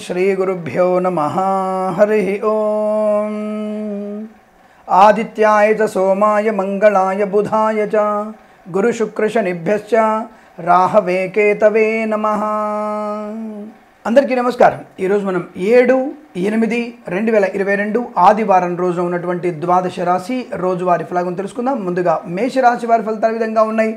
శ్రీగురుభ్యో నమ హరి ఓం ఆదిత్యాయ చ సోమాయ మంగళాయ బుధాయ చ గురుశుక్రశనిభ్యశ్చ రాహవే కేతవే నమ అందరికీ నమస్కారం ఈరోజు మనం ఏడు ఎనిమిది రెండు వేల ఇరవై రెండు ఆదివారం రోజు ఉన్నటువంటి ద్వాదశ రాశి రోజువారి ఫలాగం తెలుసుకుందాం ముందుగా మేషరాశి వారి ఫలితాలు ఈ విధంగా ఉన్నాయి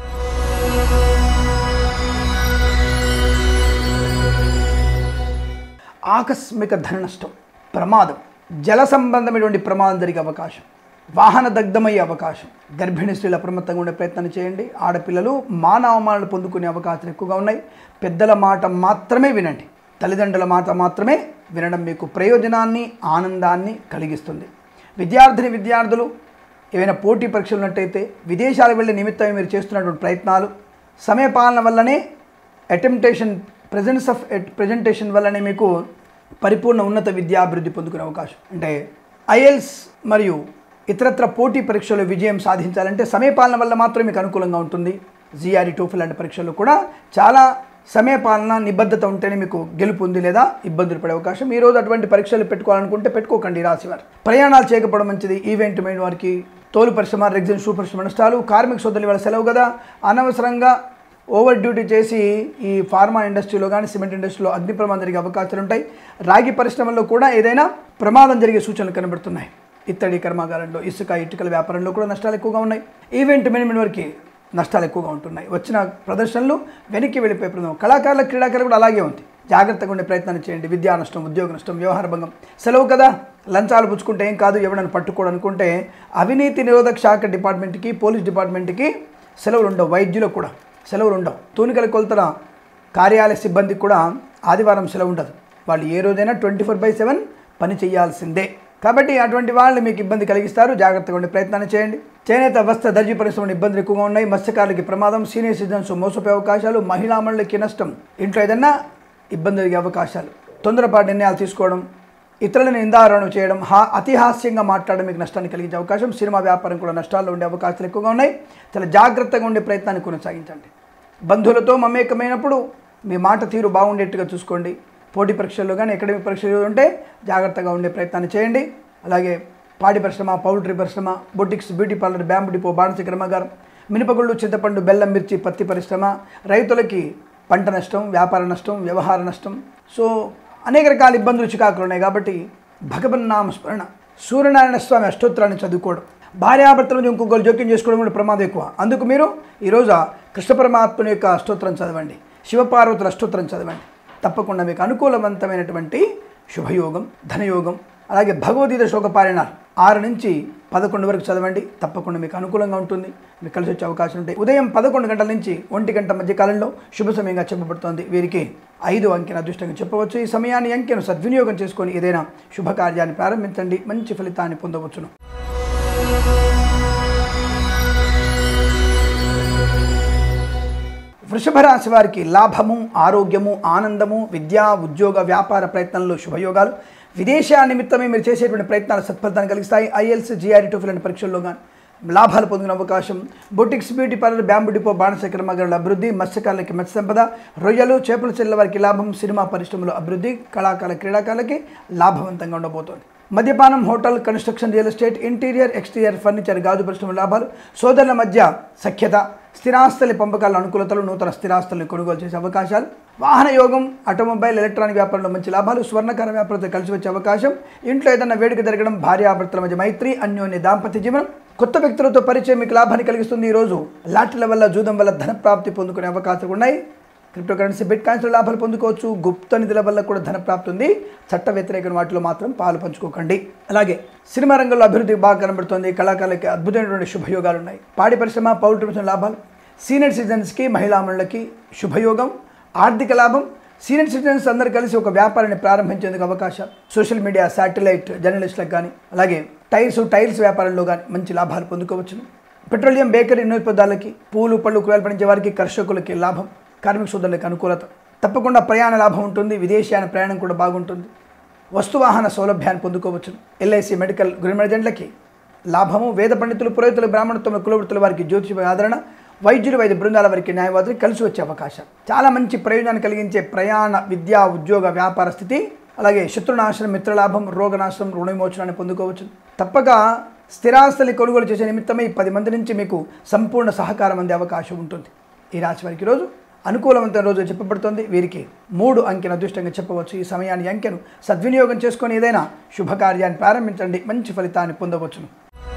ఆకస్మిక ధన నష్టం ప్రమాదం జల సంబంధమైనటువంటి ప్రమాదం జరిగే అవకాశం వాహన దగ్ధమయ్యే అవకాశం గర్భిణీ స్త్రీలు అప్రమత్తంగా ఉండే ప్రయత్నం చేయండి ఆడపిల్లలు మానవమానాలు పొందుకునే అవకాశాలు ఎక్కువగా ఉన్నాయి పెద్దల మాట మాత్రమే వినండి తల్లిదండ్రుల మాట మాత్రమే వినడం మీకు ప్రయోజనాన్ని ఆనందాన్ని కలిగిస్తుంది విద్యార్థిని విద్యార్థులు ఏవైనా పోటీ పరీక్షలు ఉన్నట్టయితే విదేశాలకు వెళ్ళే నిమిత్తం మీరు చేస్తున్నటువంటి ప్రయత్నాలు సమయపాలన వల్లనే అటెంప్టేషన్ ప్రజెన్స్ ఆఫ్ ప్రజెంటేషన్ వల్లనే మీకు పరిపూర్ణ ఉన్నత విద్యాభివృద్ధి పొందుకునే అవకాశం అంటే ఐఎల్స్ మరియు ఇతరత్ర పోటీ పరీక్షల్లో విజయం సాధించాలంటే సమయపాలన వల్ల మాత్రమే మీకు అనుకూలంగా ఉంటుంది జిఆర్ఈ టోఫిల్ లాంటి పరీక్షల్లో కూడా చాలా సమయపాలన నిబద్ధత ఉంటేనే మీకు గెలుపు ఉంది లేదా ఇబ్బందులు పడే అవకాశం ఈ రోజు అటువంటి పరీక్షలు పెట్టుకోవాలనుకుంటే పెట్టుకోకండి ఈ రాశివారు ప్రయాణాలు చేయకపోవడం మంచిది ఈవెంట్ మైన వారికి తోలు పరిశ్రమ రెగ్జిన్ షూ పరిశ్రమ నష్టాలు కార్మిక సోదరులు వాళ్ళ సెలవు కదా అనవసరంగా ఓవర్ డ్యూటీ చేసి ఈ ఫార్మా ఇండస్ట్రీలో కానీ సిమెంట్ ఇండస్ట్రీలో అగ్ని ప్రమాదం జరిగే అవకాశాలు ఉంటాయి రాగి పరిశ్రమలో కూడా ఏదైనా ప్రమాదం జరిగే సూచనలు కనబడుతున్నాయి ఇత్తడి కర్మాగారంలో ఇసుక ఇటుకల వ్యాపారంలో కూడా నష్టాలు ఎక్కువగా ఉన్నాయి ఈవెంట్ మేనేజ్మెంట్ వరకు నష్టాలు ఎక్కువగా ఉంటున్నాయి వచ్చిన ప్రదర్శనలు వెనక్కి వెళ్ళిపోయే ప్రమాదం కళాకారుల క్రీడాకారులు కూడా అలాగే ఉంది జాగ్రత్తగా ఉండే ప్రయత్నాన్ని చేయండి విద్యా నష్టం ఉద్యోగ నష్టం వ్యవహార భంగం సెలవు కదా లంచాలు పుచ్చుకుంటే ఏం కాదు ఎవడని పట్టుకోడు అనుకుంటే అవినీతి నిరోధక శాఖ డిపార్ట్మెంట్కి పోలీస్ డిపార్ట్మెంట్కి సెలవులు ఉండవు వైద్యులకు కూడా సెలవులు ఉండవు తూనికల కొలతల కార్యాలయ సిబ్బందికి కూడా ఆదివారం సెలవు ఉండదు వాళ్ళు ఏ రోజైనా ట్వంటీ ఫోర్ బై సెవెన్ పని చేయాల్సిందే కాబట్టి అటువంటి వాళ్ళు మీకు ఇబ్బంది కలిగిస్తారు జాగ్రత్తగా ఉండే ప్రయత్నాన్ని చేయండి చేనేత వస్త్ర దర్జీ పరిశ్రమలు ఇబ్బందులు ఎక్కువగా ఉన్నాయి మత్స్యకారులకి ప్రమాదం సీనియర్ సిటిజన్స్ మోసపోయే అవకాశాలు మహిళా మండలికి నష్టం ఇంట్లో ఏదన్నా ఇబ్బంది జరిగే అవకాశాలు తొందరపాటు నిర్ణయాలు తీసుకోవడం ఇతరులను నిందారోహణ చేయడం హా అతి హాస్యంగా మాట్లాడడం మీకు నష్టాన్ని కలిగించే అవకాశం సినిమా వ్యాపారం కూడా నష్టాల్లో ఉండే అవకాశాలు ఎక్కువగా ఉన్నాయి చాలా జాగ్రత్తగా ఉండే ప్రయత్నాన్ని కొనసాగించండి బంధువులతో మమేకమైనప్పుడు మీ మాట తీరు బాగుండేట్టుగా చూసుకోండి పోటీ పరీక్షల్లో కానీ అకాడమిక్ పరీక్షలు ఉంటే జాగ్రత్తగా ఉండే ప్రయత్నాన్ని చేయండి అలాగే పాడి పరిశ్రమ పౌల్ట్రీ పరిశ్రమ boutiques beauty parlour bamboo depot బాణస కర్మాగారం మినపగుళ్ళు చింతపండు బెల్లం మిర్చి పత్తి పరిశ్రమ రైతులకి పంట నష్టం వ్యాపార నష్టం వ్యవహార నష్టం సో అనేక రకాల ఇబ్బందులు చికాకులు ఉన్నాయి కాబట్టి భగవన్నామ స్మరణ సూర్యనారాయణ స్వామి అష్టోత్తరాన్ని చదువుకోవడం భార్యాభర్తల నుంచి ఇంకొకరు జోక్యం చేసుకోవడం కూడా ప్రమాదం ఎక్కువ అందుకు మీరు ఈరోజు కృష్ణ పరమాత్మని యొక్క అష్టోత్తరం చదవండి శివపార్వతుల అష్టోత్తరం చదవండి తప్పకుండా మీకు అనుకూలవంతమైనటువంటి శుభయోగం ధనయోగం అలాగే భగవద్గీత శ్లోకపారాయణాలు ఆరు నుంచి పదకొండు వరకు చదవండి తప్పకుండా మీకు అనుకూలంగా ఉంటుంది మీకు కలిసి వచ్చే అవకాశం ఉంటాయి ఉదయం పదకొండు గంటల నుంచి ఒంటి గంట మధ్య కాలంలో శుభ సమయంగా చెప్పబడుతోంది వీరికి ఐదు అంకెను అదృష్టంగా చెప్పవచ్చు ఈ సమయాన్ని అంకెను సద్వినియోగం చేసుకొని ఏదైనా శుభకార్యాన్ని ప్రారంభించండి మంచి ఫలితాన్ని పొందవచ్చును వృషభ రాశి వారికి లాభము ఆరోగ్యము ఆనందము విద్యా ఉద్యోగ వ్యాపార ప్రయత్నంలో శుభయోగాలు విదేశీయ నిమిత్తమే మీరు చేసేటువంటి ప్రయత్నాలు సత్ఫలితాన్ని కలిగిస్తాయి ఐఎల్స్ జిఆర్ఈ టోఫిల్ లాంటి పరీక్షల్లో కానీ లాభాలు పొందిన అవకాశం boutiques beauty parlour bamboo depot బాణస కర్మాగారుల అభివృద్ధి మత్స్యకారులకి మత్స్య సంపద రొయ్యలు చేపల చెల్లెల వారికి లాభం సినిమా పరిశ్రమలో అభివృద్ధి కళాకారుల క్రీడాకారులకి లాభవంతంగా ఉండబోతోంది మద్యపానం hotel construction real estate interior exterior furniture గాజు పరిశ్రమ లాభాలు సోదరుల మధ్య సఖ్యత స్థిరాస్తుల పంపకాల అనుకూలతలు నూతన స్థిరాస్తులను కొనుగోలు చేసే అవకాశాలు వాహన యోగం ఆటోమొబైల్ ఎలక్ట్రానిక్ వ్యాపారంలో మంచి లాభాలు స్వర్ణకార వ్యాపారంతో కలిసి వచ్చే అవకాశం ఇంట్లో ఏదైనా వేడుక జరగడం భార్యాభర్తల మధ్య మైత్రి అన్యోన్య దాంపత్య జీవనం కొత్త వ్యక్తులతో పరిచయం మీకు లాభాన్ని కలిగిస్తుంది ఈరోజు లాటరీల వల్ల జూదం వల్ల ధన ప్రాప్తి పొందుకునే అవకాశాలు ఉన్నాయి క్రిప్టో కరెన్సీ బిట్ కాయిన్స్లో లాభాలు పొందుకోవచ్చు గుప్త నిధుల వల్ల కూడా ధన ప్రాప్తి ఉంది చట్ట వ్యతిరేక వాటిలో మాత్రం పాలు పంచుకోకండి అలాగే సినిమా రంగంలో అభివృద్ధి బాగా కనబడుతుంది కళాకారులకి అద్భుతమైనటువంటి శుభయోగాలు ఉన్నాయి పాడి పరిశ్రమ పౌల్ట్రీ పరిశ్రమ లాభాలు సీనియర్ సిటిజన్స్కి మహిళామణులకి శుభయోగం ఆర్థిక లాభం సీనియర్ సిటిజన్స్ అందరూ కలిసి ఒక వ్యాపారాన్ని ప్రారంభించేందుకు అవకాశం సోషల్ మీడియా శాటిలైట్ జర్నలిస్టులకు కానీ అలాగే టైల్స్ టైల్స్ వ్యాపారంలో కానీ మంచి లాభాలు పొందుకోవచ్చును పెట్రోలియం బేకరీ పదార్థాలకి పూలు పళ్ళు కూరలు పండించే వారికి కర్షకులకి లాభం కార్మిక సోదరులకు అనుకూలత తప్పకుండా ప్రయాణ లాభం ఉంటుంది విదేశీయాన ప్రయాణం కూడా బాగుంటుంది వస్తువాహన సౌలభ్యాన్ని పొందుకోవచ్చు ఎల్ఐసి మెడికల్ గృహ ఏజెంట్లకి లాభము వేద పండితులు పురోహితులు బ్రాహ్మణత్వం కులవృత్తుల వారికి జ్యోతిష ఆదరణ వైద్యులు వైద్య బృందాల వారికి న్యాయవాదులు కలిసి వచ్చే అవకాశం చాలా మంచి ప్రయోజనాన్ని కలిగించే ప్రయాణ విద్యా ఉద్యోగ వ్యాపార స్థితి అలాగే శత్రునాశనం మిత్రలాభం రోగనాశనం రుణ విమోచనాన్ని పొందుకోవచ్చు తప్పక స్థిరాస్తులు కొనుగోలు చేసే నిమిత్తమై పది మంది నుంచి మీకు సంపూర్ణ సహకారం అందే అవకాశం ఉంటుంది ఈ రాశి వారికి రోజు అనుకూలవంతమైన రోజు చెప్పబడుతుంది వీరికి మూడు అంకెను అదృష్టంగా చెప్పవచ్చు ఈ సమయాన్ని అంకెను సద్వినియోగం చేసుకొని ఏదైనా శుభకార్యాన్ని ప్రారంభించండి మంచి ఫలితాన్ని పొందవచ్చును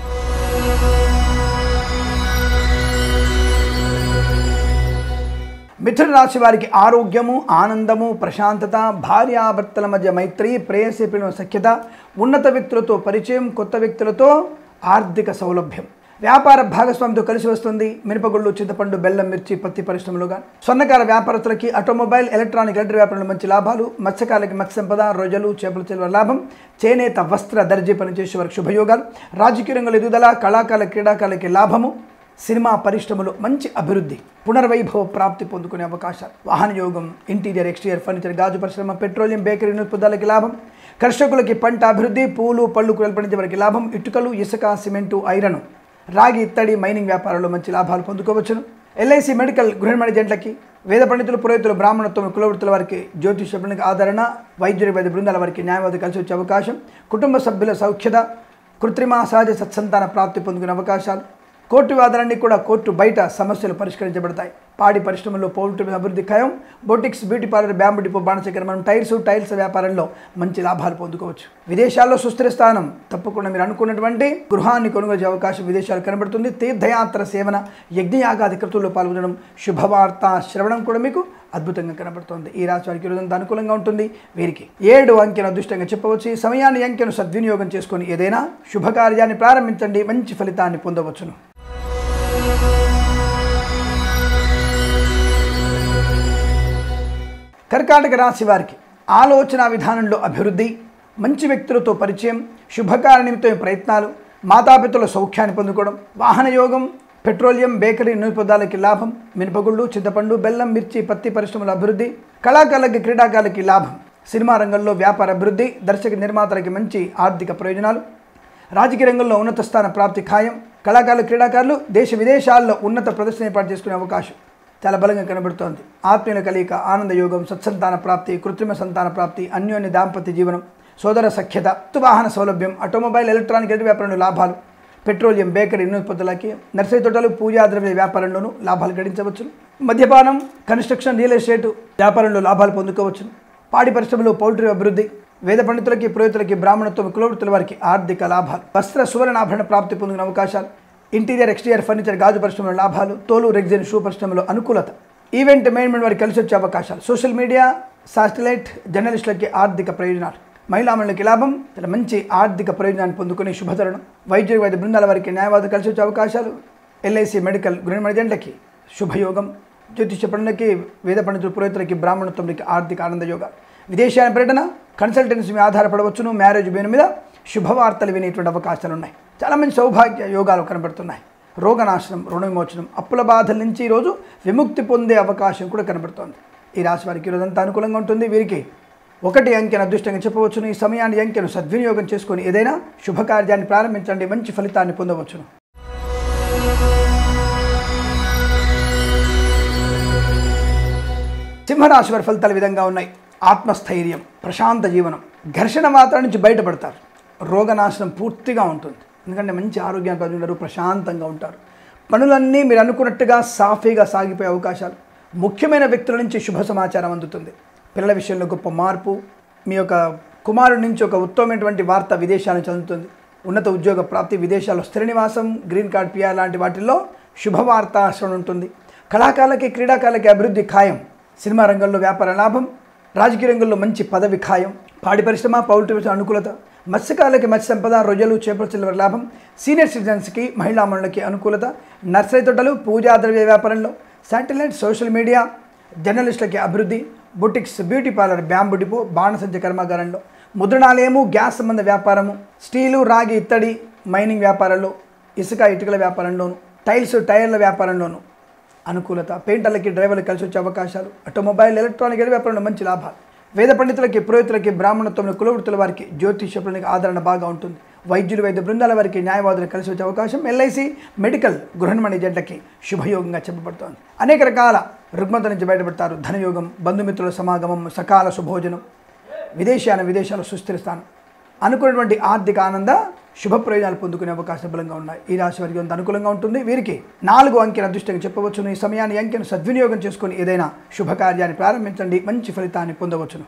మిథున రాశి వారికి ఆరోగ్యము ఆనందము ప్రశాంతత భార్యాభర్తల మధ్య మైత్రి ప్రేయసి పిల్లల సఖ్యత ఉన్నత వ్యక్తులతో పరిచయం కొత్త వ్యక్తులతో ఆర్థిక సౌలభ్యం వ్యాపార భాగస్వామితో కలిసి వస్తుంది మినపగుళ్ళు చింతపండు బెల్లం మిర్చి పత్తి పరిశ్రమలుగా స్వర్ణకార వ్యాపారస్తులకి ఆటోమొబైల్ ఎలక్ట్రానిక్ ఎలక్ట్రిక్ వ్యాపారంలో మంచి లాభాలు మత్స్యకారులకి మత్స్య సంపద రొయ్యలు చేపల చెల్వ లాభం చేనేత వస్త్ర దర్జీ పనిచేసే వారికి శుభయోగాలు రాజకీయ రంగంలో ఎదుగుదల కళాకారుల క్రీడాకారులకి లాభము సినిమా పరిశ్రమలో మంచి అభివృద్ధి పునర్వైభవ ప్రాప్తి పొందుకునే అవకాశాలు వాహన యోగం ఇంటీరియర్ ఎక్స్టీరియర్ ఫర్నిచర్ గాజు పరిశ్రమ పెట్రోలియం బేకరీ ఉత్పత్తులకి లాభం కర్షకులకి పంట అభివృద్ధి పూలు పళ్ళు కూరలు పండించే వారికి లాభం ఇటుకలు ఇసుక సిమెంటు ఐరన్ రాగి ఇత్తడి మైనింగ్ వ్యాపారంలో మంచి లాభాలు పొందుకోవచ్చును ఎల్ఐసి మెడికల్ గృహ మేనేజెంట్లకి వేద పండితులు పురోహితులు బ్రాహ్మణత్వం కులవృత్తుల వారికి జ్యోతిష ఆదరణ వైద్యుల వైద్య బృందాల వారికి న్యాయవాది కలిసి వచ్చే అవకాశం కుటుంబ సభ్యుల సౌఖ్యత కృత్రిమ సహజ సత్సంతాన ప్రాప్తి పొందుకునే అవకాశాలు కోర్టు వాదనన్నీ కూడా కోర్టు బయట సమస్యలు పరిష్కరించబడతాయి పాడి పరిశ్రమలో పౌల్ట్రీ అభివృద్ధి ఖాయం boutiques beauty parlour bamboo depot బాణచక్రం మనం టైర్స్ టైల్స్ వ్యాపారంలో మంచి లాభాలు పొందుకోవచ్చు విదేశాల్లో సుస్థిర స్థానం తప్పకుండా మీరు అనుకున్నటువంటి గృహాన్ని కొనుగోలు చేసే అవకాశం విదేశాలు కనబడుతుంది తీర్థయాత్ర సేవన యజ్ఞయాగాది కృతుల్లో పాల్గొనడం శుభవార్త శ్రవణం కూడా మీకు అద్భుతంగా కనబడుతోంది ఈ రాశి వారికి రోజంతా అనుకూలంగా ఉంటుంది వీరికి ఏడు అంకెను అదృష్టంగా చెప్పవచ్చు ఈ సమయాన్ని అంకెను సద్వినియోగం చేసుకొని ఏదైనా శుభకార్యాన్ని ప్రారంభించండి మంచి ఫలితాన్ని పొందవచ్చును కర్కాటక రాశి వారికి ఆలోచన విధానంలో అభివృద్ధి మంచి వ్యక్తులతో పరిచయం శుభకార్య నిమిత్తం ప్రయత్నాలు మాతాపితల సౌఖ్యాన్ని పొందుకోవడం వాహన యోగం పెట్రోలియం బేకరీ నూనె పదార్థాలకి లాభం మినపగుళ్ళు చింతపండు బెల్లం మిర్చి పత్తి పరిశ్రమల అభివృద్ధి కళాకారులకి క్రీడాకారులకి లాభం సినిమా రంగంలో వ్యాపార అభివృద్ధి దర్శక నిర్మాతలకి మంచి ఆర్థిక ప్రయోజనాలు రాజకీయ రంగంలో ఉన్నత స్థాన ప్రాప్తి ఖాయం కళాకారులు క్రీడాకారులు దేశ విదేశాల్లో ఉన్నత ప్రదర్శన ఏర్పాటు చేసుకునే అవకాశం చాలా బలంగా కనబడుతోంది ఆత్మీయుల కలియిక ఆనంద యోగం సత్సంతాన ప్రాప్తి కృత్రిమ సంతాన ప్రాప్తి అన్యోన్య దాంపత్య జీవనం సోదర సఖ్యత వాహన సౌలభ్యం ఆటోమొబైల్ ఎలక్ట్రానిక్ ఎదురు వ్యాపారంలో లాభాలు పెట్రోలియం బేకరీ ఉత్పత్తులకి నర్సరీ తోటలు పూజా ద్రవ్య వ్యాపారంలోనూ లాభాలు గడించవచ్చు మద్యపానం కన్స్ట్రక్షన్ రియల్ ఎస్టేట్ వ్యాపారంలో లాభాలు పొందుకోవచ్చు పాడి పరిశ్రమలో పౌల్ట్రీ అభివృద్ధి వేద పండితులకి పురోహితులకి బ్రాహ్మణత్వం కులవృత్తుల వారికి ఆర్థిక లాభాలు వస్త్ర సువర్ణాభరణ ప్రాప్తి పొందిన అవకాశాలు ఇంటీరియర్ ఎక్స్టీరియర్ ఫర్నిచర్ గాజు పరిశ్రమలో లాభాలు తోలు రెగ్జిన్ షూ పరిశ్రమలో అనుకూలత ఈవెంట్ మేనేజ్మెంట్ వారికి కలిసి వచ్చే అవకాశాలు సోషల్ మీడియా సాటిలైట్ జర్నలిస్టులకి ఆర్థిక ప్రయోజనాలు మహిళామణులకి లాభం చాలా మంచి ఆర్థిక ప్రయోజనాన్ని పొందుకునే శుభతరుణం వైద్య వైద్య బృందాల వారికి న్యాయవాదులు కలిసి వచ్చే అవకాశాలు ఎల్ఐసి మెడికల్ గృహ మేనేజెంట్లకి శుభయోగం జ్యోతిష పండులకి వేద పండితులు పురోహితులకి బ్రాహ్మణత్వంకి ఆర్థిక ఆనంద యోగాలు విదేశాల పర్యటన కన్సల్టెన్సీ మీద ఆధారపడవచ్చును మ్యారేజ్ బేను మీద శుభవార్తలు వినేటువంటి అవకాశాలు ఉన్నాయి చాలా మంచి సౌభాగ్య యోగాలు కనబడుతున్నాయి రోగనాశనం రుణ విమోచనం అప్పుల బాధల నుంచి ఈరోజు విముక్తి పొందే అవకాశం కూడా కనబడుతోంది ఈ రాశి వారికి ఈరోజంతా అనుకూలంగా ఉంటుంది వీరికి ఒకటి అంకెను అదృష్టంగా చెప్పవచ్చును ఈ సమయాన్ని అంకెను సద్వినియోగం చేసుకొని ఏదైనా శుభకార్యాన్ని ప్రారంభించండి మంచి ఫలితాన్ని పొందవచ్చును సింహరాశి వారి ఫలితాలు ఈ విధంగా ఉన్నాయి ఆత్మస్థైర్యం ప్రశాంత జీవనం ఘర్షణ వాతావరణం నుంచి బయటపడతారు రోగనాశనం పూర్తిగా ఉంటుంది ఎందుకంటే మంచి ఆరోగ్యాన్ని కలిగి ఉంటారు ప్రశాంతంగా ఉంటారు పనులన్నీ మీరు అనుకున్నట్టుగా సాఫీగా సాగిపోయే అవకాశాలు ముఖ్యమైన వ్యక్తుల నుంచి శుభ సమాచారం అందుతుంది పిల్లల విషయంలో గొప్ప మార్పు మీ యొక్క కుమారుడి నుంచి ఒక ఉత్తమమైనటువంటి వార్త విదేశాలను చెందుతుంది ఉన్నత ఉద్యోగ ప్రాప్తి విదేశాల్లో స్థిర నివాసం గ్రీన్ కార్డ్ పిఆర్ లాంటి వాటిల్లో శుభవార్త శ్రవణ ఉంటుంది కళాకారులకి క్రీడాకారులకి అభివృద్ధి ఖాయం సినిమా రంగంలో వ్యాపార లాభం రాజకీయ రంగంలో మంచి పదవి ఖాయం పాడి పరిశ్రమ పౌల్ట్రీ పరిశ్రమ అనుకూలత మత్స్యకారులకి మత్స్య సంపద రొయ్యలు చేపల చిల్లర లాభం సీనియర్ సిటిజన్స్కి మహిళామణులకి అనుకూలత నర్సరీ తోటలు పూజా ద్రవ్య వ్యాపారంలో శాటిలైట్ సోషల్ మీడియా జర్నలిస్టులకి అభివృద్ధి boutiques beauty parlour bamboo depot బాణసంచ కర్మాగారంలో ముద్రణాలయము గ్యాస్ సంబంధ వ్యాపారము స్టీలు రాగి ఇత్తడి మైనింగ్ వ్యాపారంలో ఇసుక ఇటుకల వ్యాపారంలోను టైల్స్ టైర్ల వ్యాపారంలోను అనుకూలత పెయింటర్లకి డ్రైవర్లకు కలిసి వచ్చే అవకాశాలు ఆటోమొబైల్ ఎలక్ట్రానిక్ ఎయిర్ వ్యాపారంలో మంచి లాభాలు వేద పండితులకి పురోహితులకి బ్రాహ్మణత్వంలో కులవృత్తుల వారికి జ్యోతిష పండితులకి ఆదరణ బాగా ఉంటుంది వైద్యులు వైద్య బృందాల వారికి న్యాయవాదులు కలిసి వచ్చే అవకాశం ఎల్ఐసి మెడికల్ గృహనిర్మాణ జంటకి శుభయోగంగా చెప్పబడుతోంది అనేక రకాల రుగ్మత నుంచి బయటపడతారు ధనయోగం బంధుమిత్రుల సమాగమం సకాల శుభోజనం విదేశాన విదేశాల సుస్థిర స్థానం అనుకున్నటువంటి ఆర్థిక ఆనంద శుభ ప్రయోజనాలు పొందుకునే అవకాశం బలంగా ఉన్నాయి ఈ రాశి వారికి కొంత అనుకూలంగా ఉంటుంది వీరికి నాలుగు అంకెల అదృష్టంగా చెప్పవచ్చును ఈ సమయాన్ని ఈ అంకెను సద్వినియోగం చేసుకొని ఏదైనా శుభకార్యాన్ని ప్రారంభించండి మంచి ఫలితాన్ని పొందవచ్చును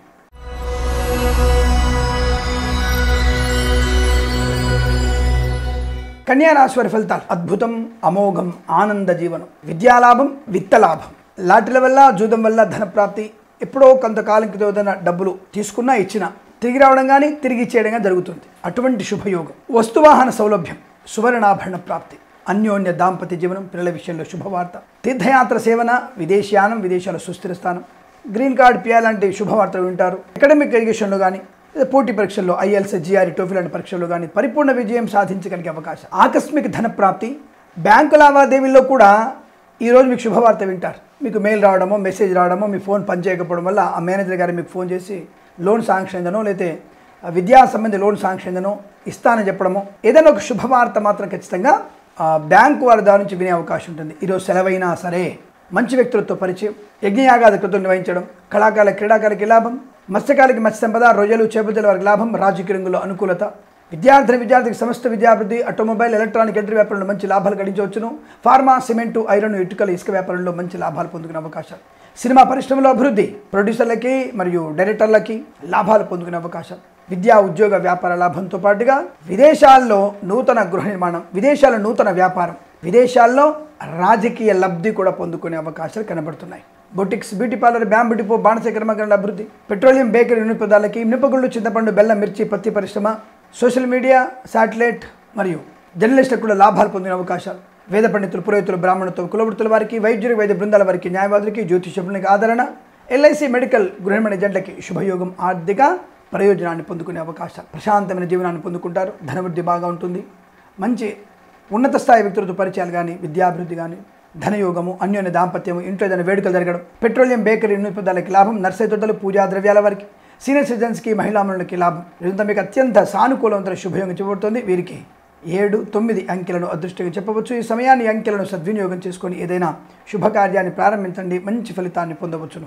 కన్యా రాశి వారి ఫలితాలు అద్భుతం అమోఘం ఆనంద జీవనం విద్యాలాభం విత్తలాభం లాటరీల వల్ల జూదం వల్ల ధనప్రాప్తి ఎప్పుడో కొంతకాలం క్రితం ఏదైనా డబ్బులు తీసుకున్నా ఇచ్చినా తిరిగి రావడం కానీ తిరిగి ఇచ్చేయడం కానీ జరుగుతుంది అటువంటి శుభయోగం వస్తువాహన సౌలభ్యం సువర్ణాభరణ ప్రాప్తి అన్యోన్య దాంపత్య జీవనం పిల్లల విషయంలో శుభవార్త తీర్థయాత్ర సేవన విదేశయానం విదేశాల సుస్థిర స్థానం గ్రీన్ కార్డ్ పిఆర్ లాంటి శుభవార్తలు వింటారు అకాడమిక్ ఎడ్యుకేషన్లో కానీ లేదా పోటీ పరీక్షల్లో ఐఎల్స్ జిఆర్ఈ టోఫీ లాంటి పరీక్షల్లో కానీ పరిపూర్ణ విజయం సాధించగలిగే అవకాశం ఆకస్మిక ధన ప్రాప్తి బ్యాంకు లావాదేవీల్లో కూడా ఈరోజు మీకు శుభవార్త వింటారు మీకు మెయిల్ రావడమో మెసేజ్ రావడమో మీ ఫోన్ పనిచేయకపోవడం వల్ల ఆ మేనేజర్ గారు మీకు ఫోన్ చేసి లోన్ శాంక్షన్ అయిందనో లేతే విద్యా సంబంధి లోన్ శాంక్షన్ అయిందనో ఇస్తానని చెప్పడమో ఏదైనా ఒక శుభవార్త మాత్రం ఖచ్చితంగా ఆ బ్యాంకు వారి దాని నుంచి వినే అవకాశం ఉంటుంది ఈరోజు సెలవైనా సరే మంచి వ్యక్తులతో పరిచయం యజ్ఞయాగాది కృతులు నిర్వహించడం కళాకారుల క్రీడాకారులకి లాభం మత్స్యకారులకి మత్స్య సంపద రొయ్యలు చేపల వారికి లాభం రాజకీయ రంగంలో అనుకూలత విద్యార్థిని విద్యార్థికి సమస్త విద్యాభివృద్ధి ఆటోమొబైల్ ఎలక్ట్రానిక్ ఎంట్రీ వ్యాపారంలో మంచి లాభాలు గడించవచ్చును ఫార్మా సిమెంటు ఐరన్ ఇటుకల ఇసుక వ్యాపారంలో మంచి లాభాలు పొందుకునే అవకాశాలు సినిమా పరిశ్రమలో అభివృద్ధి ప్రొడ్యూసర్లకి మరియు డైరెక్టర్లకి లాభాలు పొందుకునే అవకాశం విద్యా ఉద్యోగ వ్యాపార లాభంతో పాటుగా విదేశాల్లో నూతన గృహ నిర్మాణం విదేశాల్లో నూతన వ్యాపారం విదేశాల్లో రాజకీయ లబ్ధి కూడా పొందుకునే అవకాశాలు కనబడుతున్నాయి boutiques beauty parlour bamboo depot బాణస కర్మకారుల అభివృద్ధి పెట్రోలియం బేకరీ వినిపదాలకి మినపగుళ్ళు చింతపండు బెల్లం మిర్చి పత్తి పరిశ్రమ సోషల్ మీడియా శాటిలైట్ మరియు జర్నలిస్టులకు కూడా లాభాలు పొందిన అవకాశాలు వేద పండితులు పురోహితులు బ్రాహ్మణత్వం కులవృత్తుల వారికి వైద్యులు వైద్య బృందాల వారికి న్యాయవాదులకి జ్యోతిషపులకి ఆదరణ ఎల్ఐసి మెడికల్ గృహమణి జంటకి శుభయోగం ఆర్థిక ప్రయోజనాన్ని పొందుకునే అవకాశాలు ప్రశాంతమైన జీవనాన్ని పొందుకుంటారు ధనవృద్ధి బాగా ఉంటుంది మంచి ఉన్నత స్థాయి వ్యక్తులతో పరిచయాలు కానీ విద్యాభివృద్ధి కానీ ధనయోగము అన్యోన్య దాంపత్యము ఇంట్లో ఏదైనా వేడుకలు జరగడం పెట్రోలియం బేకరీ నిపుణాలకి లాభం నర్సరీ తోటలు పూజా ద్రవ్యాల వారికి సీనియర్ సిటిజన్స్కి మహిళామణులకి లాభం ఇదంతా మీకు అత్యంత సానుకూలవంతమైన శుభయోగం చెప్పబడుతుంది వీరికి ఏడు తొమ్మిది అంకెలను అదృష్టంగా చెప్పవచ్చు ఈ సమయాన్ని ఈ అంకెలను సద్వినియోగం చేసుకొని ఏదైనా శుభకార్యాన్ని ప్రారంభించండి మంచి ఫలితాన్ని పొందవచ్చును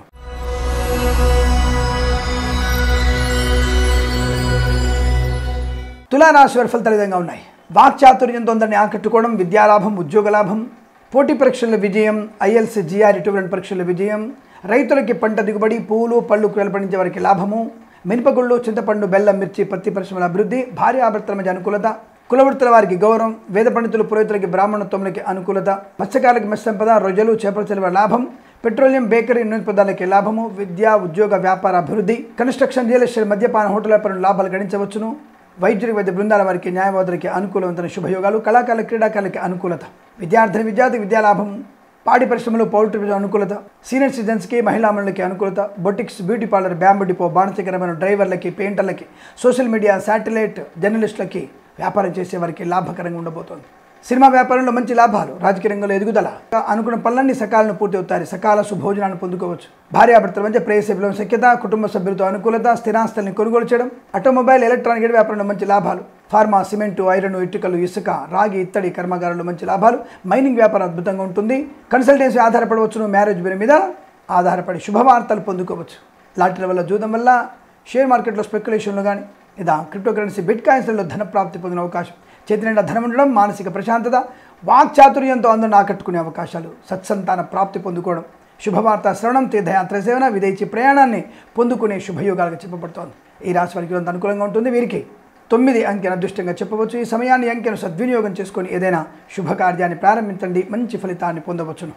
తులారాశి వారి ఫలితాలు ఈ విధంగా ఉన్నాయి వాక్చాతుర్యంతో అందరిని ఆకట్టుకోవడం విద్యాలాభం ఉద్యోగ లాభం పోటీ పరీక్షల్లో విజయం ఐఎల్స్ జిఆర్ ఇటువంటి పరీక్షల్లో విజయం రైతులకి పంట దిగుబడి పూలు పళ్ళు కూరలు పండించే వారికి లాభము మినపగుళ్ళు చింతపండు బెల్లం మిర్చి పత్తి పరిశ్రమల అభివృద్ధి భార్యాభర్తల మధ్య అనుకూలత కులవృత్తుల వారికి గౌరవం వేద పండితులు పురోహితులకి బ్రాహ్మణత్వములకి అనుకూలత మత్స్యకారులకి మత్స్య సంపద రొయ్యలు చేపల చెలవ లాభం పెట్రోలియం బేకరీ నూనె పదార్థాలకి లాభము విద్య ఉద్యోగ వ్యాపార అభివృద్ధి కన్స్ట్రక్షన్ రియల్ ఎస్టేట్ మద్యపాన హోటల్ వ్యాపారం లాభాలు గడించవచ్చును వైద్యుడి వైద్య బృందాల వారికి న్యాయవాదులకి అనుకూలవంతమైన శుభయోగాలు కళాకారుల క్రీడాకారులకి అనుకూలత విద్యార్థిని విద్యార్థి విద్యాలాభం పాడి పరిశ్రమలో పౌల్ట్రీ బిజినెస్ అనుకూలత సీనియర్ సిటిజన్స్కి మహిళామణులకి అనుకూలత boutiques beauty parlour bamboo depot బాణచకరమైన డ్రైవర్లకి పెయింటర్లకి సోషల్ మీడియా శాటిలైట్ జర్నలిస్టులకి వ్యాపారం చేసే వారికి లాభకరంగా ఉండబోతోంది సినిమా వ్యాపారంలో మంచి లాభాలు రాజకీయ రంగంలో ఎదుగుదల అనుకున్న పనులన్నీ సకాలను పూర్తి అవుతాయి సకాల సుభోజనాన్ని పొందుకోవచ్చు భార్యాభర్తల మధ్య ప్రేయస విలువ సఖ్యత కుటుంబ సభ్యులతో అనుకూలత స్థిరాస్తుల్ని కొనుగోలు చేయడం ఆటోమొబైల్ ఎలక్ట్రానిక్ ఎడ్ వ్యాపారంలో మంచి లాభాలు ఫార్మా సిమెంటు ఐరన్ ఇటుకలు ఇసుక రాగి ఇత్తడి కర్మాగారంలో మంచి లాభాలు మైనింగ్ వ్యాపారం అద్భుతంగా ఉంటుంది కన్సల్టెన్సీ ఆధారపడవచ్చును మ్యారేజ్ బిల్ మీద ఆధారపడి శుభవార్తలు పొందుకోవచ్చు లాటరీల వల్ల జూదం వల్ల షేర్ మార్కెట్లో స్పెక్యులేషన్లు కానీ లేదా క్రిప్టో కరెన్సీ బిట్ కాయిన్స్లలో ధన ప్రాప్తి పొందిన అవకాశం చేతి నిండా ధనం ఉండడం మానసిక ప్రశాంతత వాక్చాతుర్యంతో అందరిని ఆకట్టుకునే అవకాశాలు సత్సంతాన ప్రాప్తి పొందుకోవడం శుభవార్త శ్రవణం తీర్థయాత్ర సేవన విదేశీ ప్రయాణాన్ని పొందుకునే శుభయోగాలుగా చెప్పబడుతోంది ఈ రాశి వారికి కొంత అనుకూలంగా ఉంటుంది వీరికి తొమ్మిది అంకెను అదృష్టంగా చెప్పవచ్చు ఈ సమయాన్ని ఈ అంకెను సద్వినియోగం చేసుకొని ఏదైనా శుభకార్యాన్ని ప్రారంభించండి మంచి ఫలితాన్ని పొందవచ్చును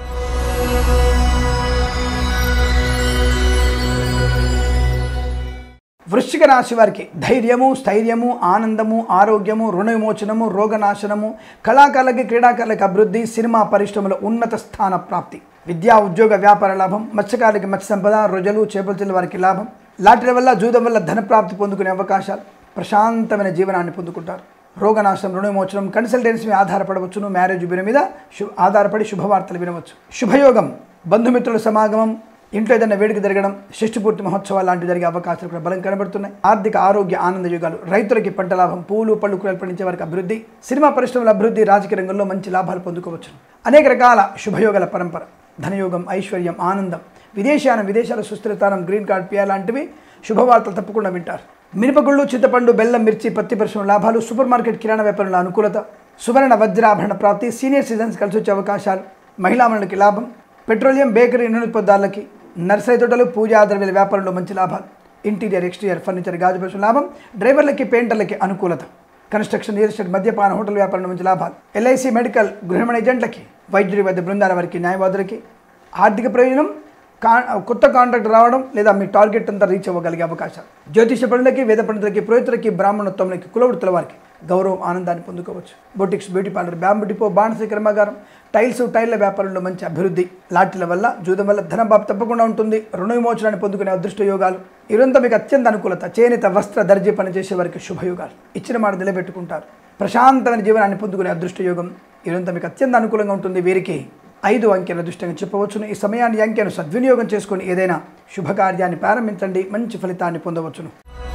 వృశ్చిక రాశి వారికి ధైర్యము స్థైర్యము ఆనందము ఆరోగ్యము రుణ విమోచనము రోగనాశనము కళాకారులకి క్రీడాకారులకి అభివృద్ధి సినిమా పరిశ్రమలో ఉన్నత స్థాన ప్రాప్తి విద్యా ఉద్యోగ వ్యాపార లాభం మత్స్యకారులకి మత్స్య సంపద రొజలు చేపల చెల్లి వారికి లాభం లాటరీ వల్ల జూదం వల్ల ధన ప్రాప్తి పొందుకునే అవకాశాలు ప్రశాంతమైన జీవనాన్ని పొందుకుంటారు రోగనాశనం రుణ విమోచనం కన్సల్టెన్సీ మీద ఆధారపడవచ్చును మ్యారేజ్ బిన మీద శు ఆధారపడి శుభవార్తలు వినవచ్చు శుభయోగం బంధుమిత్రుల సమాగమం ఇంట్లో ఏదైనా వేడుక జరగడం షష్ఠపూర్తి మహోత్సవాలు లాంటివి జరిగే అవకాశాలు కూడా బలం కనబడుతున్నాయి ఆర్థిక ఆరోగ్య ఆనంద యుగాలు రైతులకి పంట లాభం పూలు పళ్ళు కూరలు పండించే వారికి అభివృద్ధి సినిమా పరిశ్రమల అభివృద్ధి రాజకీయ రంగంలో మంచి లాభాలు పొందుకోవచ్చు అనేక రకాల శుభయోగాల పరంపర ధనయోగం ఐశ్వర్యం ఆనందం విదేశాన విదేశాల సుస్థిరతానం గ్రీన్ కార్డ్ పియా లాంటివి శుభవార్తలు తప్పకుండా వింటారు మినపగుళ్ళు చింతపండు బెల్లం మిర్చి పత్తి పరిశ్రమ లాభాలు సూపర్ మార్కెట్ కిరాణా వ్యాపారంలో అనుకూలత సువర్ణ వజ్రాభరణ ప్రాప్తి సీనియర్ సిటిజన్స్ కలిసి వచ్చే అవకాశాలు మహిళామణులకి లాభం పెట్రోలియం బేకరీ నూనె నర్సరీ తోటలు పూజా ద్రవ్యాల వ్యాపారంలో మంచి లాభాలు ఇంటీరియర్ ఎక్స్టీరియర్ ఫర్నిచర్ గాజు పరిశ్రమ లాభం డ్రైవర్లకి పెయింటర్లకి అనుకూలత కన్స్ట్రక్షన్ రియల్ ఎస్టేట్ మద్యపాన హోటల్ వ్యాపారంలో మంచి లాభాలు ఎల్ఐసి మెడికల్ గృహమణ ఏజెంట్లకి వైద్యుడి వైద్య బృందాల వారికి న్యాయవాదులకి ఆర్థిక ప్రయోజనం కా కొత్త కాంట్రాక్ట్ రావడం లేదా మీ టార్గెట్ అంతా రీచ్ అవ్వగలిగే అవకాశాలు జ్యోతిష పండులకి వేద పండితులకి పురోహితులకి బ్రాహ్మణోత్తములకి కులవృత్తుల వారికి గౌరవం ఆనందాన్ని పొందుకోవచ్చు boutiques beauty parlour bamboo depot బాణసీ కర్మాగారం టైల్స్ టైర్ల వ్యాపారంలో మంచి అభివృద్ధి లాటిల వల్ల జూదం వల్ల ధనబాబు తప్పకుండా ఉంటుంది రుణ విమోచనాన్ని పొందుకునే అదృష్ట యోగాలు ఇదంతా మీకు అత్యంత అనుకూలత చేనేత వస్త్ర దర్జీ పనిచేసే వారికి శుభయోగాలు ఇచ్చిన మాట నిలబెట్టుకుంటారు ప్రశాంతమైన జీవనాన్ని పొందుకునే అదృష్ట యోగం ఇదంతా మీకు అత్యంత అనుకూలంగా ఉంటుంది వీరికి ఐదు అంకెల దృష్టిగా చెప్పవచ్చును ఈ సమయాన్ని ఈ అంకెను సద్వినియోగం చేసుకొని ఏదైనా శుభకార్యాన్ని ప్రారంభించండి మంచి ఫలితాన్ని పొందవచ్చును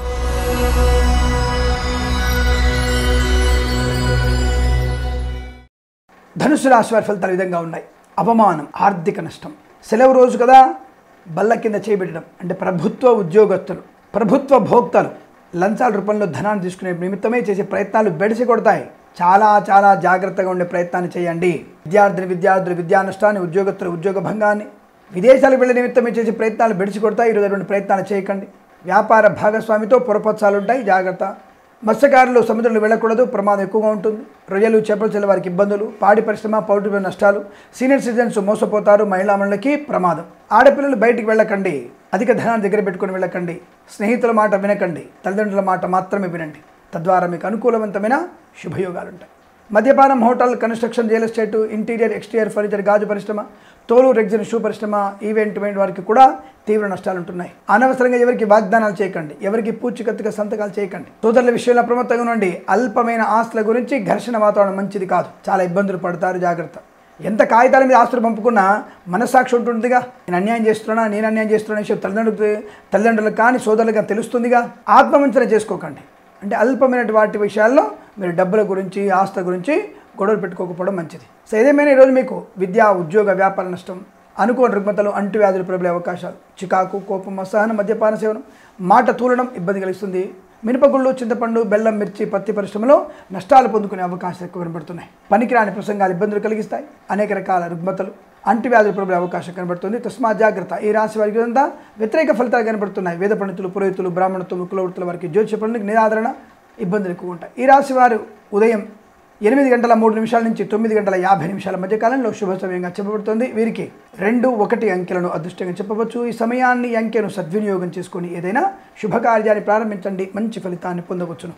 ధనుసు రాశి వారి ఫలితాలు ఈ విధంగా ఉన్నాయి అవమానం ఆర్థిక నష్టం సెలవు రోజు కదా బల్ల కింద చేయబెట్టడం అంటే ప్రభుత్వ ఉద్యోగస్తులు ప్రభుత్వ భోక్తలు లంచాల రూపంలో ధనాన్ని తీసుకునే నిమిత్తమే చేసే ప్రయత్నాలు బెడిసి కొడతాయి చాలా చాలా జాగ్రత్తగా ఉండే ప్రయత్నాన్ని చేయండి విద్యార్థిని విద్యార్థులు విద్యా నష్టాన్ని ఉద్యోగస్తులు ఉద్యోగ భంగాన్ని విదేశాలకు వెళ్ళే నిమిత్తమే చేసే ప్రయత్నాలు బెడిసి కొడతాయి ఈరోజు అటువంటి ప్రయత్నాలు చేయకండి వ్యాపార భాగస్వామితో పొరపచ్చాలు ఉంటాయి జాగ్రత్త మత్స్యకారులు సముద్రంలో వెళ్ళకూడదు ప్రమాదం ఎక్కువగా ఉంటుంది రొయ్యలు చేపలు చెల్లె వారికి ఇబ్బందులు పాడి పరిశ్రమ పౌల్ట్రీ నష్టాలు సీనియర్ సిటిజన్స్ మోసపోతారు మహిళామణులకి ప్రమాదం ఆడపిల్లలు బయటికి వెళ్ళకండి అధిక ధనాన్ని దగ్గర పెట్టుకొని వెళ్ళకండి స్నేహితుల మాట వినకండి తల్లిదండ్రుల మాట మాత్రమే వినండి తద్వారా మీకు అనుకూలవంతమైన శుభయోగాలు ఉంటాయి మద్యపానం hotel construction real estate interior exterior furniture గాజు పరిశ్రమ తోలు రెగ్జిన్ షూ పరిశ్రమ ఈవెంట్ ఈవెంట్ వారికి కూడా తీవ్ర నష్టాలు ఉంటున్నాయి అనవసరంగా ఎవరికి వాగ్దానాలు చేయకండి ఎవరికి పూచికత్తుగా సంతకాలు చేయకండి సోదరుల విషయంలో అప్రమత్తంగా ఉండండి అల్పమైన ఆస్తుల గురించి ఘర్షణ వాతావరణం మంచిది కాదు చాలా ఇబ్బందులు పడతారు జాగ్రత్త ఎంత కాగితాల మీద ఆస్తులు పంపుకున్నా మనస్సాక్షి ఉంటుందిగా నేను అన్యాయం చేస్తున్నా నేను అన్యాయం చేస్తున్నా విషయం తల్లిదండ్రులకు తల్లిదండ్రులకు కానీ సోదరులకు కానీ తెలుస్తుందిగా ఆత్మవంచన చేసుకోకండి అంటే అల్పమైన వాటి విషయాల్లో మీరు డబ్బుల గురించి ఆస్తుల గురించి గొడవలు పెట్టుకోకపోవడం మంచిది సో ఏదేమైనా ఈరోజు మీకు విద్యా ఉద్యోగ వ్యాపార నష్టం అనుకోని రుగ్మతలు అంటువ్యాధులు ప్రబలే అవకాశాలు చికాకు కోపం అసహనం మద్యపాన సేవనం మాట తూలడం ఇబ్బంది కలిగిస్తుంది మినపగుళ్ళు చింతపండు బెల్లం మిర్చి పత్తి పరిశ్రమలో నష్టాలు పొందుకునే అవకాశాలు ఎక్కువ కనబడుతున్నాయి పనికిరాని ప్రసంగాలు ఇబ్బందులు కలిగిస్తాయి అనేక రకాల రుగ్మతలు అంటువ్యాధులు ప్రబలే అవకాశం కనబడుతుంది తస్మా జాగ్రత్త ఈ రాశి వారికి అంతా వ్యతిరేక ఫలితాలు కనబడుతున్నాయి వేద పండితులు పురోహితులు బ్రాహ్మణత్వం కులవృత్తుల వారికి జ్యోతిష పండుగ నిరాదరణ ఇబ్బందులు ఎక్కువ ఉంటాయి ఈ రాశి వారు ఉదయం ఎనిమిది గంటల మూడు నిమిషాల నుంచి తొమ్మిది గంటల యాభై నిమిషాల మధ్య కాలంలో శుభ సమయంగా చెప్పబడుతుంది వీరికి రెండు ఒకటి అంకెలను అదృష్టంగా చెప్పవచ్చు ఈ సమయాన్ని ఈ అంకెను సద్వినియోగం చేసుకొని ఏదైనా శుభకార్యాన్ని ప్రారంభించండి మంచి ఫలితాన్ని పొందవచ్చును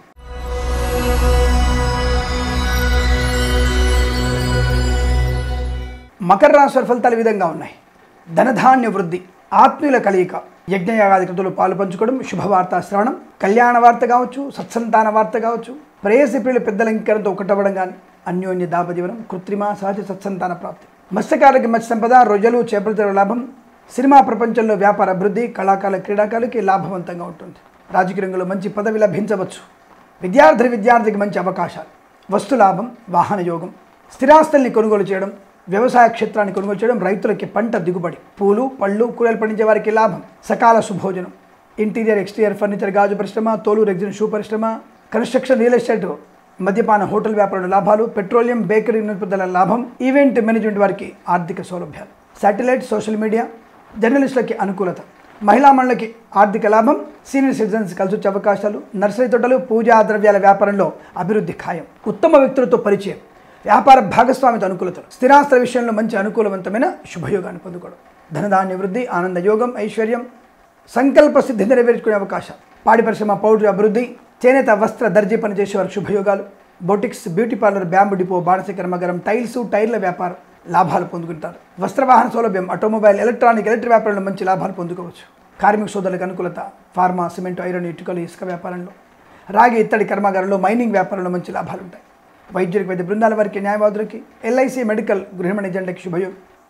మకర రాశి వారి ఫలితాలు ఈ విధంగా ఉన్నాయి ధనధాన్య వృద్ధి ఆత్మీయుల కలయిక యజ్ఞయాగాది కృతులు పాలు పంచుకోవడం శుభవార్త శ్రవణం కళ్యాణ వార్త కావచ్చు సత్సంతాన వార్త కావచ్చు ప్రేయసి ప్రియుల పెద్దల ఇంకరంతో ఒకటవ్వడం కానీ అన్యోన్య దాపజీవనం కృత్రిమ సహజ సత్సంతాన ప్రాప్తి మత్స్యకారులకి మత్స్య సంపద రొయ్యలు చేపల తెర లాభం సినిమా ప్రపంచంలో వ్యాపార అభివృద్ధి కళాకారుల క్రీడాకారులకి లాభవంతంగా ఉంటుంది రాజకీయ రంగంలో మంచి పదవి లభించవచ్చు విద్యార్థి విద్యార్థికి మంచి అవకాశాలు వస్తు లాభం వాహన యోగం స్థిరాస్తుల్ని కొనుగోలు చేయడం వ్యవసాయ క్షేత్రాన్ని కొనుగోలు చేయడం రైతులకి పంట దిగుబడి పూలు పళ్ళు కూరలు పండించే వారికి లాభం సకాల సుభోజనం ఇంటీరియర్ ఎక్స్టీరియర్ ఫర్నిచర్ గాజు పరిశ్రమ తోలు రెగ్జిన్ షూ పరిశ్రమ కన్స్ట్రక్షన్ రియల్ ఎస్టేట్ మద్యపాన హోటల్ వ్యాపారంలో లాభాలు పెట్రోలియం బేకరీ నిలుపుదల లాభం ఈవెంట్ మేనేజ్మెంట్ వారికి ఆర్థిక సౌలభ్యాలు శాటిలైట్ సోషల్ మీడియా జర్నలిస్టులకి అనుకూలత మహిళా మండలికి ఆర్థిక లాభం సీనియర్ సిటిజన్స్ కలిసి వచ్చే అవకాశాలు నర్సరీ తోటలు పూజా ద్రవ్యాల వ్యాపారంలో అభివృద్ధి ఖాయం ఉత్తమ వ్యక్తులతో పరిచయం వ్యాపార భాగస్వామితో అనుకూలతలు స్థిరాస్తుల విషయంలో మంచి అనుకూలవంతమైన శుభయోగాన్ని పొందుకోవడం ధనధాన్య వృద్ధి ఆనంద యోగం ఐశ్వర్యం సంకల్ప సిద్ధి నెరవేర్చుకునే అవకాశం పాడి పరిశ్రమ పౌడర్ అభివృద్ధి చేనేత వస్త్ర దర్జీ పనిచేసే వారి శుభయోగాలు boutiques beauty parlour bamboo depot బాణస కర్మగరం టైల్స్ టైర్ల వ్యాపారం లాభాలు పొందుకుంటారు వస్త్రవాహన సౌలభ్యం ఆటోమొబైల్ ఎలక్ట్రానిక్ ఎలక్ట్రిక్ వ్యాపారంలో మంచి లాభాలు పొందుకోవచ్చు కార్మిక సోదరులకు అనుకూలత ఫార్మా సిమెంట్ ఐరన్ ఇటుకలు ఇసుక వ్యాపారంలో రాగి ఇత్తడి కర్మాగారంలో మైనింగ్ వ్యాపారంలో మంచి లాభాలు ఉంటాయి వైద్యులకు వైద్య బృందాల వారికి న్యాయవాదులకి ఎల్ఐసి మెడికల్ గృహమణి జెండకి శుభయోగం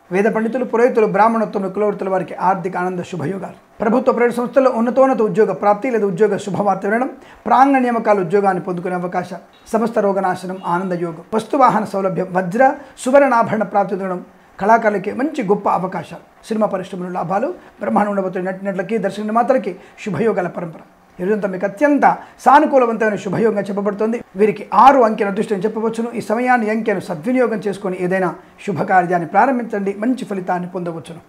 వేద పండితులు పురోహితులు బ్రాహ్మణోత్తములు కులవృత్తుల వారికి ఆర్థిక ఆనంద శుభయోగాలు ప్రభుత్వ ప్రైవేట్ సంస్థల్లో ఉన్నతోన్నత ఉద్యోగ ప్రాప్తి లేదా ఉద్యోగ శుభవార్త వినడం ప్రాంగణ నియామకాల ఉద్యోగాన్ని పొందుకునే అవకాశం సమస్త రోగనాశనం ఆనంద యోగం వస్తువాహన సౌలభ్యం వజ్ర సువర్ణాభరణ ప్రాప్తి ఉండడం కళాకారులకి మంచి గొప్ప అవకాశాలు సినిమా పరిశ్రమల లాభాలు బ్రహ్మాండ ఉండబోతున్న నటినట్లకి దర్శక నిర్మాతలకి శుభయోగాల పరంపర ఈరోజంతా మీకు అత్యంత సానుకూలవంతమైన శుభయోగంగా చెప్పబడుతుంది వీరికి ఆరు అంకెల అదృష్టం చెప్పవచ్చును ఈ సమయాన్ని ఈ అంకెను సద్వినియోగం చేసుకొని ఏదైనా శుభకార్యాన్ని ప్రారంభించండి మంచి ఫలితాన్ని పొందవచ్చును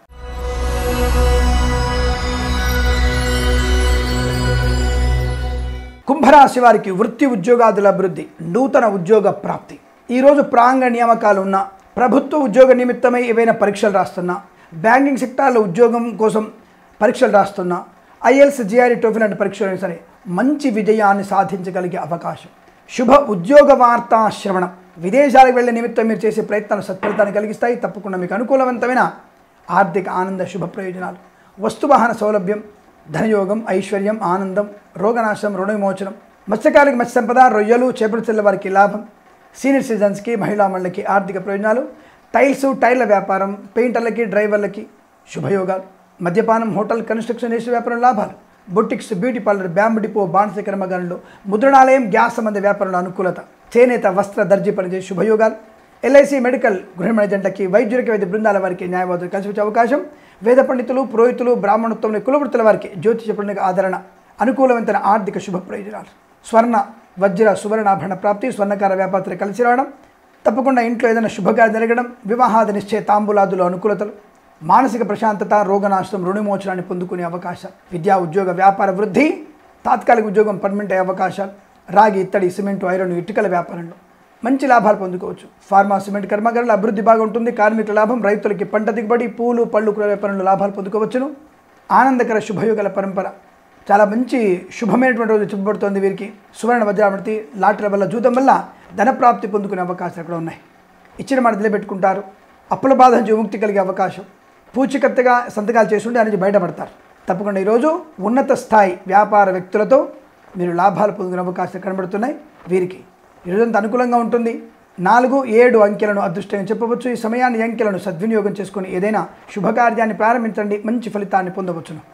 కుంభరాశి వారికి వృత్తి ఉద్యోగాదుల అభివృద్ధి నూతన ఉద్యోగ ప్రాప్తి ఈరోజు ప్రాంగ నియామకాలు ఉన్న ప్రభుత్వ ఉద్యోగ నిమిత్తమై ఏవైనా పరీక్షలు రాస్తున్నా బ్యాంకింగ్ సెక్టార్లో ఉద్యోగం కోసం పరీక్షలు రాస్తున్నా ఐఎల్స్ జిఆర్ఈ టోఫీ లాంటి పరీక్షలు సరే మంచి విజయాన్ని సాధించగలిగే అవకాశం శుభ ఉద్యోగ వార్తా శ్రవణం విదేశాలకు వెళ్ళే నిమిత్తం మీరు చేసే ప్రయత్నాలు సత్ఫలితాన్ని కలిగిస్తాయి తప్పకుండా మీకు అనుకూలవంతమైన ఆర్థిక ఆనంద శుభ ప్రయోజనాలు వస్తువాహన సౌలభ్యం ధనయోగం ఐశ్వర్యం ఆనందం రోగనాశనం రుణ విమోచనం మత్స్యకారులకి మత్స్య సంపద రొయ్యలు చేపల చెల్ల వారికి లాభం సీనియర్ సిటిజన్స్కి మహిళా మండలికి ఆర్థిక ప్రయోజనాలు టైల్స్ టైర్ల వ్యాపారం పెయింటర్లకి డ్రైవర్లకి శుభయోగాలు మద్యపానం హోటల్ కన్స్ట్రక్షన్ చేసే వ్యాపారం లాభాలు boutiques beauty parlour bamboo depot బాణస కర్మగారులు ముద్రణాలయం గ్యాస్ సంబంధ వ్యాపారంలో అనుకూలత చేనేత వస్త్ర దర్జీ పనిచేసే శుభయోగాలు ఎల్ఐసి మెడికల్ గృహ మేనేజెంట్లకి వైద్యులకి వైద్య బృందాల వారికి న్యాయవాదులు కలిసి వచ్చే అవకాశం వేద పండితులు పురోహితులు బ్రాహ్మణోత్తములు కులవృత్తుల వారికి జ్యోతిష పండుగ ఆదరణ అనుకూలవంతమైన ఆర్థిక శుభ ప్రయోజనాలు స్వర్ణ వజ్ర సువర్ణాభరణ ప్రాప్తి స్వర్ణకార వ్యాపారులు కలిసి రావడం తప్పకుండా ఇంట్లో ఏదైనా శుభకార్యం జరగడం వివాహాది నిశ్చయ తాంబూలాదులు అనుకూలతలు మానసిక ప్రశాంతత రోగనాశనం రుణమోచనాన్ని పొందుకునే అవకాశం విద్యా ఉద్యోగ వ్యాపార వృద్ధి తాత్కాలిక ఉద్యోగం పర్మనెంట్ అయ్యే అవకాశాలు రాగి ఇత్తడి సిమెంటు ఐరన్ ఇటుకల వ్యాపారంలో మంచి లాభాలు పొందుకోవచ్చు ఫార్మా సిమెంట్ కర్మాగారాల అభివృద్ధి బాగా ఉంటుంది కార్మికుల లాభం రైతులకి పంట దిగుబడి పూలు పళ్ళు కూర వ్యాపారంలో లాభాలు పొందుకోవచ్చును ఆనందకర శుభయోగాల పరంపర చాలా మంచి శుభమైనటువంటి రోజు చెప్పబడుతోంది వీరికి సువర్ణ వజ్రామృతి లాటరీల వల్ల జూదం వల్ల ధనప్రాప్తి పొందుకునే అవకాశాలు కూడా ఉన్నాయి ఇచ్చిన మాట నిలబెట్టుకుంటారు అప్పుల బాధ నుంచి విముక్తి కలిగే అవకాశం పూచికత్తుగా సంతకాలు చేస్తుంటే దాని నుంచి బయటపడతారు తప్పకుండా ఈరోజు ఉన్నత స్థాయి వ్యాపార వ్యక్తులతో మీరు లాభాలు పొందుకునే అవకాశాలు కనబడుతున్నాయి వీరికి ఈరోజంతా అనుకూలంగా ఉంటుంది నాలుగు ఏడు అంకెలను అదృష్టంగా చెప్పవచ్చు ఈ సమయాన్ని ఈ అంకెలను సద్వినియోగం చేసుకొని ఏదైనా శుభకార్యాన్ని ప్రారంభించండి మంచి ఫలితాన్ని పొందవచ్చును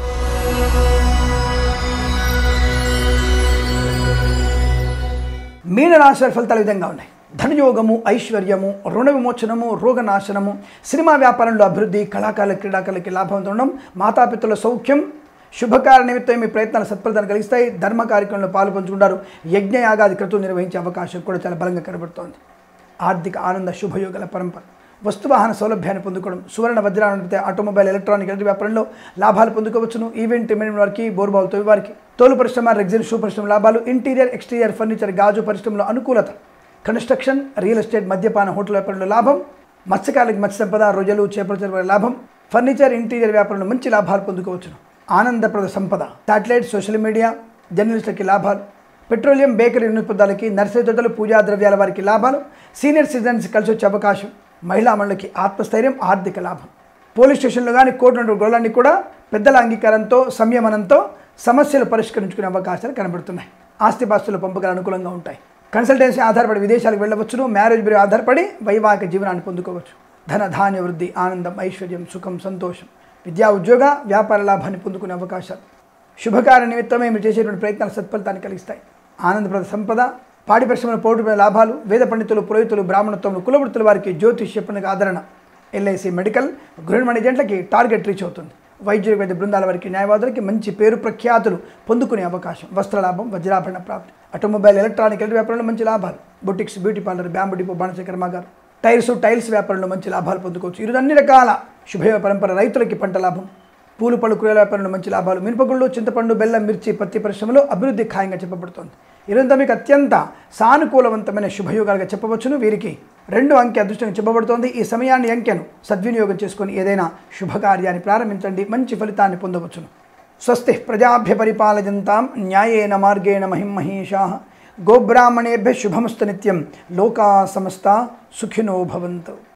మీనరాశి వారి ఫలితాలు ఈ విధంగా ఉన్నాయి ధనయోగము ఐశ్వర్యము రుణ విమోచనము రోగనాశనము సినిమా వ్యాపారంలో అభివృద్ధి కళాకారుల క్రీడాకారులకి లాభం ఉండడం మాతాపితల సౌఖ్యం శుభకార్య నిమిత్తం మీ ప్రయత్నాలు సత్ఫలితాన్ని కలిగిస్తాయి ధర్మ కార్యక్రమంలో పాలు పంచుకుంటారు యజ్ఞయాగాది క్రతువు నిర్వహించే అవకాశం కూడా చాలా బలంగా కనబడుతోంది ఆర్థిక ఆనంద శుభయోగాల పరంపర వస్తువాహన సౌలభ్యాన్ని పొందుకోవడం సువర్ణ వజ్రాన్ని ఆటోమొబైల్ ఎలక్ట్రానిక్ ఎలక్ట్రిక్ వ్యాపారంలో లాభాలు పొందుకోవచ్చును ఈవెంట్ మేనేజ్మెంట్ వారికి బోర్బాల్ తొవి వారికి తోలు పరిశ్రమ రెగ్జిన్ షూ పరిశ్రమ లాభాలు ఇంటీరియర్ ఎక్స్టీరియర్ ఫర్నిచర్ గాజు పరిశ్రమలో అనుకూలత కన్స్ట్రక్షన్ రియల్ ఎస్టేట్ మద్యపాన హోటల్ వ్యాపారంలో లాభం మత్స్యకారులకు మత్స్య సంపద రొయ్యలు చేపల చెరువుల లాభం ఫర్నిచర్ ఇంటీరియర్ వ్యాపారంలో మంచి లాభాలు పొందుకోవచ్చును ఆనందప్రద సంపద శాటిలైట్ సోషల్ మీడియా జర్నలిస్టులకి లాభాలు పెట్రోలియం బేకరీ నిరుపదాలకి నర్సరీ తోటలు పూజా ద్రవ్యాల వారికి లాభాలు సీనియర్ సిటిజన్స్ కలిసి వచ్చే అవకాశం మహిళా మండలికి ఆత్మస్థైర్యం ఆర్థిక లాభం పోలీస్ స్టేషన్లో కానీ కోర్టు గొడవలన్నీ కూడా పెద్దల అంగీకారంతో సంయమనంతో సమస్యలు పరిష్కరించుకునే అవకాశాలు కనబడుతున్నాయి ఆస్తిపాస్తుల పంపకాలు అనుకూలంగా ఉంటాయి కన్సల్టెన్సీ ఆధారపడి విదేశాలకు వెళ్ళవచ్చును మ్యారేజ్ బ్యూరో ఆధారపడి వైవాహిక జీవనాన్ని పొందుకోవచ్చు ధన ధాన్య వృద్ధి ఆనందం ఐశ్వర్యం సుఖం సంతోషం విద్యా ఉద్యోగ వ్యాపార లాభాన్ని పొందుకునే అవకాశాలు శుభకార్య నిమిత్తమే మీరు చేసేటువంటి ప్రయత్నాలు సత్ఫలితాన్ని కలిగిస్తాయి ఆనందప్రద సంపద పాడి పరిశ్రమల పోటీ లాభాలు వేద పండితులు పురోహితులు బ్రాహ్మణత్వములు కులవృత్తుల వారికి జ్యోతిష్య పండుగ ఆదరణ ఎల్ఐసి మెడికల్ గృహ ఏజెంట్లకి టార్గెట్ రీచ్ అవుతుంది వైద్య వైద్య బృందాల వారికి న్యాయవాదులకి మంచి పేరు ప్రఖ్యాతులు పొందుకునే అవకాశం వస్త్రలాభం వజ్రాభరణ ప్రాప్తి ఆటోమొబైల్ ఎలక్ట్రానిక్ ఎలక్ట్రిక్ వ్యాపారంలో మంచి లాభాలు boutiques beauty parlour bamboo depot బాణస కర్మాగారు టైర్స్ టైల్స్ వ్యాపారంలో మంచి లాభాలు పొందుకోవచ్చు ఈరోజు అన్ని రకాల శుభయోగ పరంపర రైతులకి పంట లాభం పూలు పళ్ళు కూరల వ్యాపారంలో మంచి లాభాలు మినపగుళ్ళు చింతపండు బెల్లం మిర్చి పత్తి పరిశ్రమలో అభివృద్ధి ఖాయంగా చెప్పబడుతోంది ఈరోజు మీకు అత్యంత సానుకూలవంతమైన శుభయోగాలుగా చెప్పవచ్చును వీరికి రెండు అంకె అదృష్టంగా చెప్పబడుతోంది ఈ సమయాన్ని అంకెను సద్వినియోగం చేసుకొని ఏదైనా శుభకార్యాన్ని ప్రారంభించండి మంచి ఫలితాన్ని పొందవచ్చును స్వస్తి ప్రజాభ్య పరిపాలయంతాం న్యాయేన మార్గేణ మహిం మహేషా గోబ్రాహ్మణేభ్య శుభమస్తు నిత్యం లోకా సమస్త సుఖినో భవంతు